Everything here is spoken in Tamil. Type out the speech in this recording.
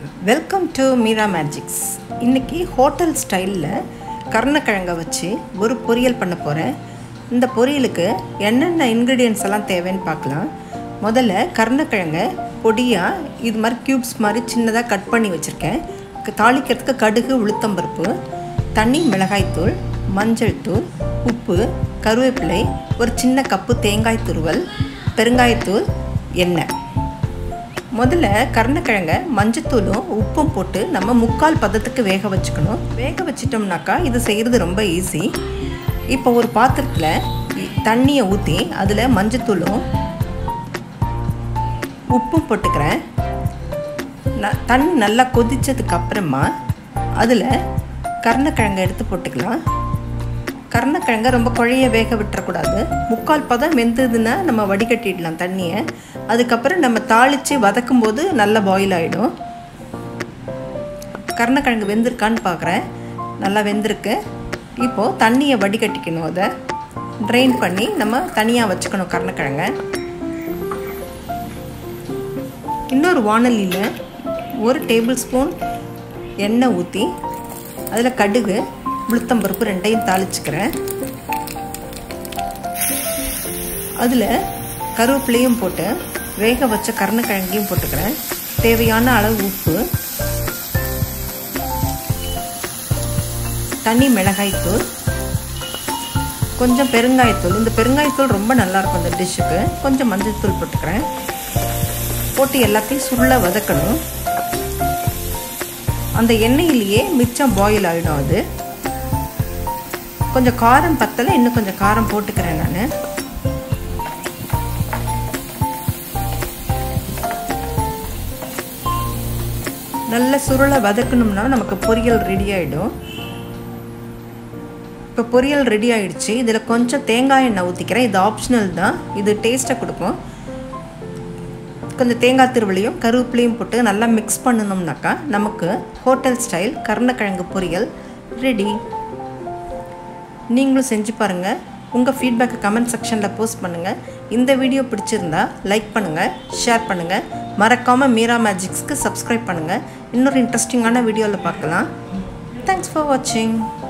வெல்கம் டு மீரா மேஜிக்ஸ் இன்றைக்கி ஹோட்டல் ஸ்டைலில் கருணக்கிழங்கை வச்சு ஒரு பொரியல் பண்ண போகிறேன் இந்த பொரியலுக்கு என்னென்ன இன்க்ரீடியன்ஸ் எல்லாம் தேவைன்னு பார்க்கலாம் முதல்ல கருணக்கிழங்கை பொடியாக இது மாதிரி க்யூப்ஸ் மாதிரி சின்னதாக கட் பண்ணி வச்சுருக்கேன் க- தாளிக்கிறதுக்கு கடுகு உளுத்தம்பருப்பு தண்ணி மிளகாய்த்தூள் மஞ்சள் தூள் உப்பு கருவேப்பிலை ஒரு சின்ன கப்பு தேங்காய் துருவல் பெருங்காயத்தூள் எண்ணெய் முதல்ல கருணக்கிழங்க மஞ்சத்தூளும் உப்பும் போட்டு நம்ம முக்கால் பதத்துக்கு வேக வச்சுக்கணும் வேக வச்சிட்டோம்னாக்கா இது செய்கிறது ரொம்ப ஈஸி இப்போ ஒரு பாத்திரத்தில் இ- தண்ணியை ஊற்றி அதில் மஞ்சத்தூளும் உப்பும் போட்டுக்கிறேன் ந- தண்ணி நல்லா கொதிச்சதுக்கு அப்புறமா அதில் கருணக்கிழங்கை எடுத்து போட்டுக்கலாம் கருணக்கிழங்க ரொம்ப குழைய வேக விட்டுறக்கூடாது முக்கால் பதம் வெந்ததுன்னா நம்ம வடிகட்டிடலாம் தண்ணியை அதுக்கப்புறம் நம்ம தாளித்து வதக்கும் போது நல்லா பாயில் ஆகிடும் கருணக்கிழங்கு வெந்திருக்கான்னு பார்க்குறேன் நல்லா வெந்திருக்கு இப்போது தண்ணியை வடிகட்டிக்கணும் அதை ட்ரெயின் பண்ணி நம்ம தனியாக வச்சுக்கணும் கருணக்கிழங்க இன்னொரு வானலியில் ஒரு டேபிள் ஸ்பூன் எண்ணெய் ஊற்றி அதில் கடுகு உளுத்தம்பருப்பு ரெண்டையும் தாளிச்சுக்கிறேன் அதில் கருவேப்பிலையும் போட்டு வேக வச்ச கருணக்கிழங்கையும் போட்டுக்கிறேன் தேவையான அளவு உப்பு தனி மிளகாய்த்தூள் கொஞ்சம் பெருங்காயத்தூள் இந்த பெருங்காயத்தூள் ரொம்ப நல்லாயிருக்கும் இந்த டிஷ்ஷுக்கு கொஞ்சம் மஞ்சள் தூள் போட்டுக்கிறேன் போட்டு எல்லாத்தையும் சுருள வதக்கணும் அந்த எண்ணெயிலேயே மிச்சம் பாயில் ஆகிடும் அது கொஞ்சம் காரம் பத்தலை இன்னும் கொஞ்சம் காரம் போட்டுக்கிறேன் நான் நல்ல சுருளை வதக்கணும்னா நமக்கு பொரியல் ரெடி ஆகிடும் இப்போ பொரியல் ரெடி ஆயிடுச்சு இதில் கொஞ்சம் தேங்காய் எண்ணெய் ஊற்றிக்கிறேன் இது ஆப்ஷனல் தான் இது டேஸ்ட்டை கொடுக்கும் கொஞ்சம் தேங்காய் திருவளையும் கருவேப்பிலையும் போட்டு நல்லா மிக்ஸ் பண்ணணும்னாக்கா நமக்கு ஹோட்டல் ஸ்டைல் கருணக்கிழங்கு பொரியல் ரெடி நீங்களும் செஞ்சு பாருங்கள் உங்கள் ஃபீட்பேக்கை கமெண்ட் செக்ஷனில் போஸ்ட் பண்ணுங்கள் இந்த வீடியோ பிடிச்சிருந்தா லைக் பண்ணுங்கள் ஷேர் பண்ணுங்கள் மறக்காமல் மீரா மேஜிக்ஸ்க்கு சப்ஸ்கிரைப் பண்ணுங்கள் இன்னொரு இன்ட்ரெஸ்டிங்கான வீடியோவில் பார்க்கலாம் தேங்க்ஸ் ஃபார் வாட்சிங்